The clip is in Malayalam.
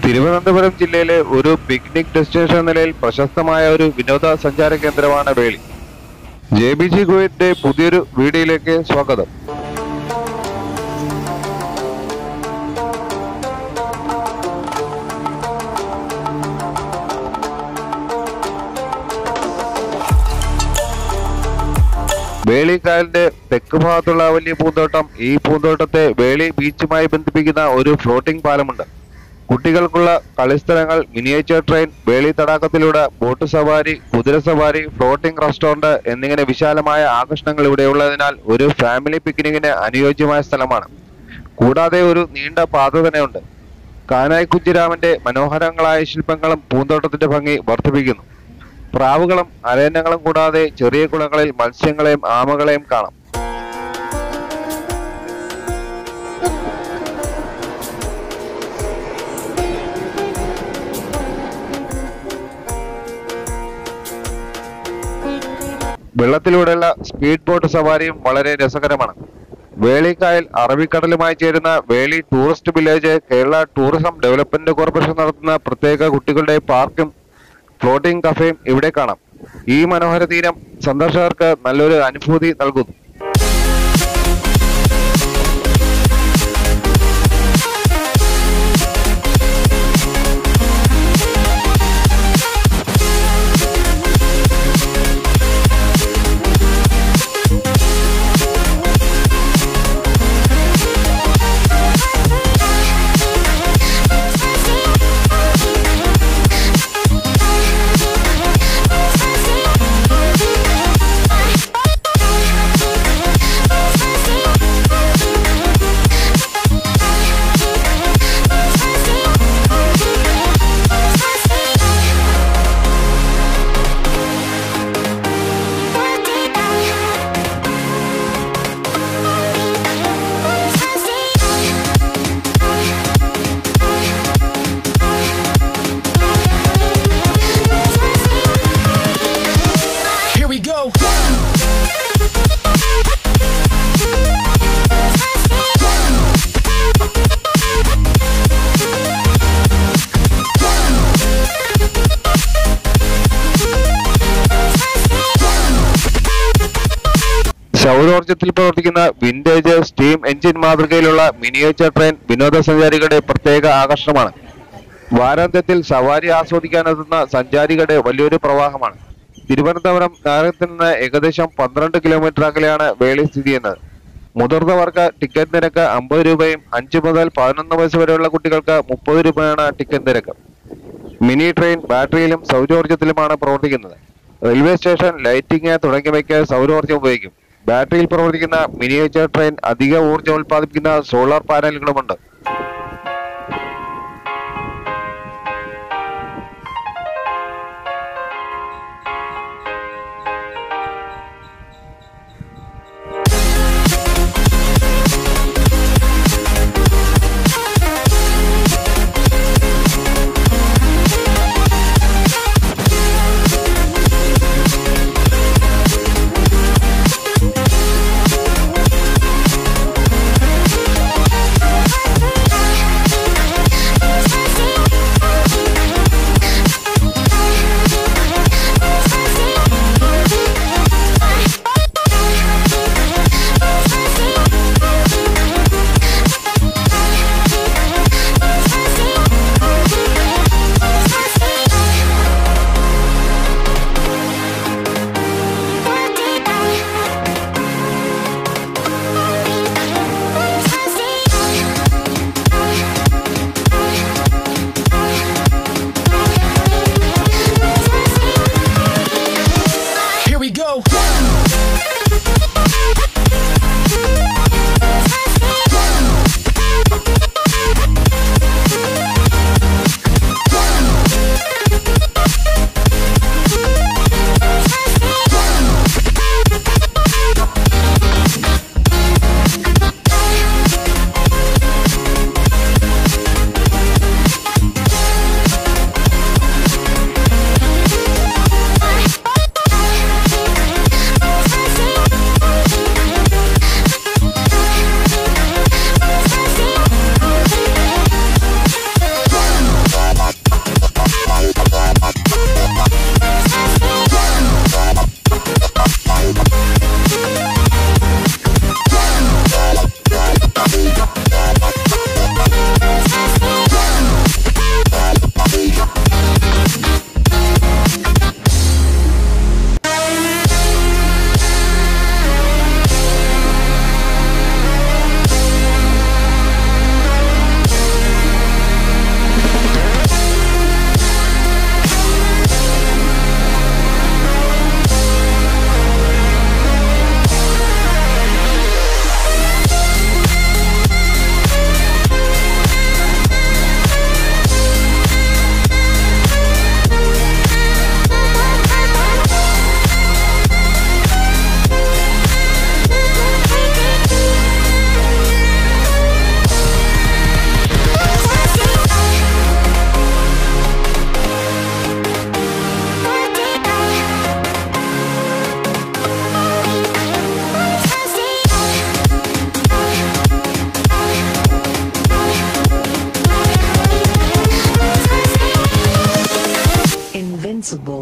തിരുവനന്തപുരം ജില്ലയിലെ ഒരു പിക്നിക് ഡെസ്റ്റിനേഷൻ എന്ന നിലയിൽ പ്രശസ്തമായ ഒരു വിനോദസഞ്ചാര കേന്ദ്രമാണ് വേളി ജെ ബി ജി ഗോയന്റെ പുതിയൊരു വീഡിയോയിലേക്ക് സ്വാഗതം വേളിക്കായലിന്റെ തെക്ക് ഭാഗത്തുള്ള വലിയ പൂന്തോട്ടം ഈ പൂന്തോട്ടത്തെ വേളി ബീച്ചുമായി ബന്ധിപ്പിക്കുന്ന ഒരു ഫ്ലോട്ടിംഗ് പാലമുണ്ട് കുട്ടികൾക്കുള്ള കളിസ്ഥലങ്ങൾ മിനിയേച്ചർ ട്രെയിൻ വേളി തടാകത്തിലൂടെ ബോട്ട് സവാരി കുതിര സവാരി ഫ്ലോട്ടിംഗ് റെസ്റ്റോറന്റ് എന്നിങ്ങനെ വിശാലമായ ആകർഷണങ്ങൾ ഇവിടെയുള്ളതിനാൽ ഒരു ഫാമിലി പിക്നിക്കിന് അനുയോജ്യമായ സ്ഥലമാണ് കൂടാതെ ഒരു നീണ്ട പാത തന്നെയുണ്ട് കാനായി കുഞ്ഞിരാമന്റെ മനോഹരങ്ങളായ ശില്പങ്ങളും പൂന്തോട്ടത്തിന്റെ ഭംഗി വർദ്ധിപ്പിക്കുന്നു പ്രാവുകളും അരയന്നങ്ങളും കൂടാതെ ചെറിയ കുളങ്ങളിൽ മത്സ്യങ്ങളെയും ആമകളെയും കാണാം വെള്ളത്തിലൂടെയുള്ള സ്പീഡ് ബോട്ട് സവാരിയും വളരെ രസകരമാണ് വേളിക്കായൽ അറബിക്കടലുമായി ചേരുന്ന Veli tourist village Kerala tourism development corporation നടത്തുന്ന പ്രത്യേക കുട്ടികളുടെ പാർക്കും ഫ്ലോട്ടിംഗ് കഫേയും ഇവിടെ കാണാം ഈ മനോഹര തീരം സന്ദർശകർക്ക് നല്ലൊരു അനുഭൂതി നൽകുന്നു Here we go. സൗരോർജ്ജത്തിൽ പ്രവർത്തിക്കുന്ന വിന്റേജ് സ്റ്റീം എഞ്ചിൻ മാതൃകയിലുള്ള മിനിയേച്ചർ ട്രെയിൻ വിനോദസഞ്ചാരികളുടെ പ്രത്യേക ആകർഷണമാണ് വാരാന്ത്യത്തിൽ സവാരി ആസ്വദിക്കാനെത്തുന്ന സഞ്ചാരികളുടെ വലിയൊരു പ്രവാഹമാണ് തിരുവനന്തപുരം നഗരത്തിൽ നിന്ന് ഏകദേശം പന്ത്രണ്ട് കിലോമീറ്റർ അകലെയാണ് വേളി സ്ഥിതി ചെയ്യുന്നത് മുതിർന്നവർക്ക് ടിക്കറ്റ് നിരക്ക് അമ്പത് രൂപയും അഞ്ച് മുതൽ പതിനൊന്ന് വയസ്സ് വരെയുള്ള കുട്ടികൾക്ക് മുപ്പത് രൂപയാണ് ടിക്കറ്റ് നിരക്ക് മിനി ട്രെയിൻ ബാറ്ററിയിലും സൗരോർജ്ജത്തിലുമാണ് പ്രവർത്തിക്കുന്നത് റെയിൽവേ സ്റ്റേഷൻ ലൈറ്റിംഗ് തുടങ്ങിയവയ്ക്ക് സൗരോർജ്ജം ഉപയോഗിക്കും ബാറ്ററിയിൽ പ്രവർത്തിക്കുന്ന മിനിയേച്ചർ ട്രെയിൻ അധിക ഊർജ്ജം ഉൽപ്പാദിപ്പിക്കുന്ന സോളാർ പാനലുകളുമുണ്ട് Thank invincible.